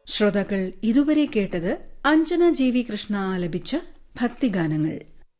ശ്രോതാക്കൾ ഇതുവരെ കേട്ടത് അഞ്ജന ജി വി കൃഷ്ണ ആലപിച്ച ഭക്തിഗാനങ്ങൾ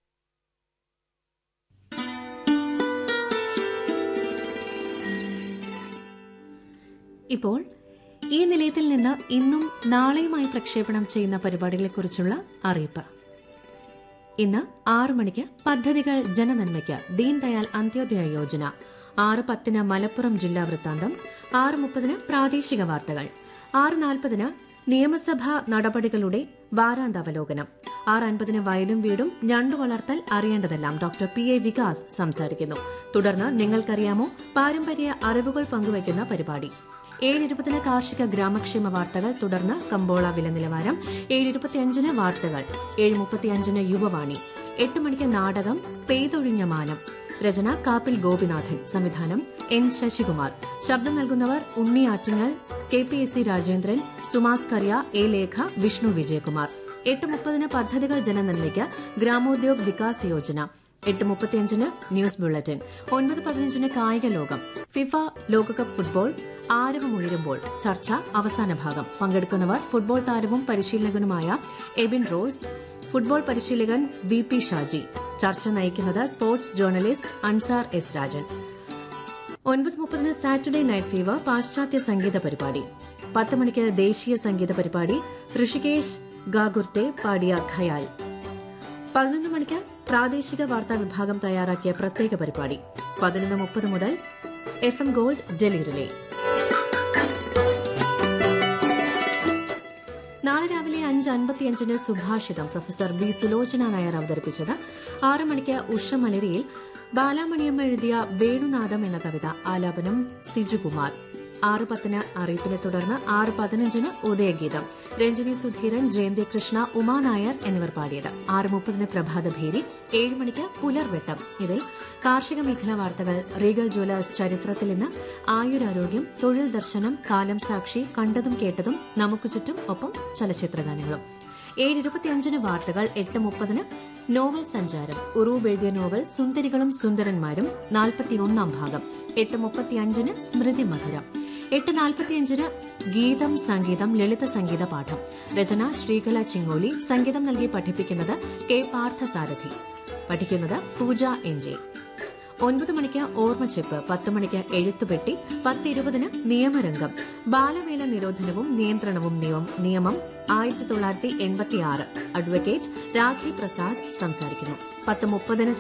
ഇപ്പോൾ ഈ നിലയത്തിൽ നിന്ന് ഇന്നും നാളെയുമായി പ്രക്ഷേപണം ചെയ്യുന്ന പരിപാടികളെക്കുറിച്ചുള്ള അറിയിപ്പ് ഇന്ന് ആറു മണിക്ക് പദ്ധതികൾ ജനനന്മയ്ക്ക് ദീൻദയാൽ അന്ത്യോദയ യോജന ആറ് പത്തിന് മലപ്പുറം ജില്ലാ വൃത്താന്തം ആറ് മുപ്പതിന് പ്രാദേശിക വാർത്തകൾ ആറ് നാൽപ്പതിന് നിയമസഭാ നടപടികളുടെ വാരാന്താവലോകനം ആറ് അൻപതിന് വയലും വീടും ഞണ്ടു വളർത്തൽ അറിയേണ്ടതെല്ലാം ഡോക്ടർ പി എ വികാസ് സംസാരിക്കുന്നു തുടർന്ന് നിങ്ങൾക്കറിയാമോ പാരമ്പര്യ അറിവുകൾ പങ്കുവയ്ക്കുന്ന പരിപാടി ഏഴ് ഇരുപതിന് കാർഷിക ഗ്രാമക്ഷേമ വാർത്തകൾ തുടർന്ന് കമ്പോള വില നിലവാരം ഏഴ് ഇരുപത്തിയഞ്ചിന് വാർത്തകൾ ഏഴ് മുപ്പത്തിയഞ്ചിന് യുവവാണി എട്ട് മണിക്ക് നാടകം പെയ്തൊഴിഞ്ഞ മാനം രചന കാപ്പിൽ ഗോപിനാഥൻ സംവിധാനം എൻ ശശികുമാർ ശബ്ദം നൽകുന്നവർ Unni Attingal K P S C Rajendran സുമാസ് കറിയ എ ലേഖ വിഷ്ണു വിജയകുമാർ എട്ട് മുപ്പതിന് പദ്ധതികൾ ജനനന്മയ്ക്ക് ഗ്രാമോദ്യോഗ് വികാസ് യോജന എട്ട് മുപ്പത്തിയഞ്ചിന് ന്യൂസ് ബുള്ളറ്റിൻ ഒൻപത് പതിനഞ്ചിന് കായിക ലോകം ഫിഫ ലോകകപ്പ് ഫുട്ബോൾ ആരവമുയരുമ്പോൾ ചർച്ച അവസാന ഭാഗം പങ്കെടുക്കുന്നവർ ഫുട്ബോൾ താരവും പരിശീലകനുമായ എബിൻ റോസ് ഫുട്ബോൾ പരിശീലകൻ വി പി ഷാജി ചർച്ച നയിക്കുന്നത് sports journalist Ansar S Rajan ഒൻപത് മുപ്പതിന് സാറ്റർഡേ നൈറ്റ് ഫീവർ പാശ്ചാത്യ സംഗീത പരിപാടി പത്ത് മണിക്ക് ദേശീയ സംഗീത പരിപാടി ഋഷികേശ് ഗാഗുർട്ടെ പാടിയ ഖയാൽ പതിനൊന്ന് മണിക്ക് പ്രാദേശിക വാർത്താ വിഭാഗം തയ്യാറാക്കിയ പ്രത്യേക പരിപാടി പതിനൊന്ന് മുപ്പത് മുതൽ F M gold Delhi relay നാളെ രാവിലെ അഞ്ച് അൻപത്തിയഞ്ചിന് സുഭാഷിതം പ്രൊഫസർ ബി സുലോചന നായർ അവതരിപ്പിച്ചത് ആറ് മണിക്ക് ഉഷമലരിയിൽ ബാലാമണിയമ്മ എഴുതിയ വേണുനാഥം എന്ന കവിത ആലാപനം സിജുകുമാർ ആറ് പത്തിന് അറിയിപ്പിനെ തുടർന്ന് ആറ് പതിനഞ്ചിന് ഉദയഗീതം രഞ്ജിനി സുധീരൻ ജയന്തി കൃഷ്ണ ഉമാ നായർ എന്നിവർ പാടിയത് ആറ് മുപ്പതിന് പ്രഭാതഭേരി ഏഴ് മണിക്ക് പുലർവെട്ടം ഇതിൽ കാർഷിക മേഖലാ വാർത്തകൾ റീഗൽ ജ്വല്ലേഴ്സ് ചരിത്രത്തിൽ ഇന്ന് ആയുരാരോഗ്യം തൊഴിൽ ദർശനം കാലം സാക്ഷി കണ്ടതും കേട്ടതും നമുക്ക് ചുറ്റും ഒപ്പം ചലച്ചിത്രഗാനങ്ങളും ഏഴ് ഇരുപത്തിയഞ്ചിന് വാർത്തകൾ എട്ട് മുപ്പതിന് നോവൽ സഞ്ചാരം ഉറൂബ് എഴുതിയ നോവൽ സുന്ദരികളും സുന്ദരന്മാരും നാൽപ്പത്തിയൊന്നാം ഭാഗം എട്ട് മുപ്പത്തിയഞ്ചിന് സ്മൃതി മധുരം എട്ട് നാൽപ്പത്തിയഞ്ചിന് ഗീതം സംഗീതം ലളിത സംഗീത പാഠം രചന ശ്രീകല ചിങ്ങോലി സംഗീതം നൽകി പഠിപ്പിക്കുന്നത് കെ പാർത്ഥസാരഥി പഠിക്കുന്നത് പൂജ എൻ ജെ ഒൻപത് മണിക്ക് ഓർമ്മച്ചെപ്പ് പത്ത് മണിക്ക് എഴുത്തുപെട്ടി പത്ത് ഇരുപതിന് നിയമരംഗം ബാലവേല നിരോധനവും നിയന്ത്രണവും നിയമം ആയിരത്തി തൊള്ളായിരത്തി എൺപത്തിയാറ് അഡ്വക്കേറ്റ് രാഖി പ്രസാദ് സംസാരിക്കുന്നു പത്ത് മുപ്പതിന്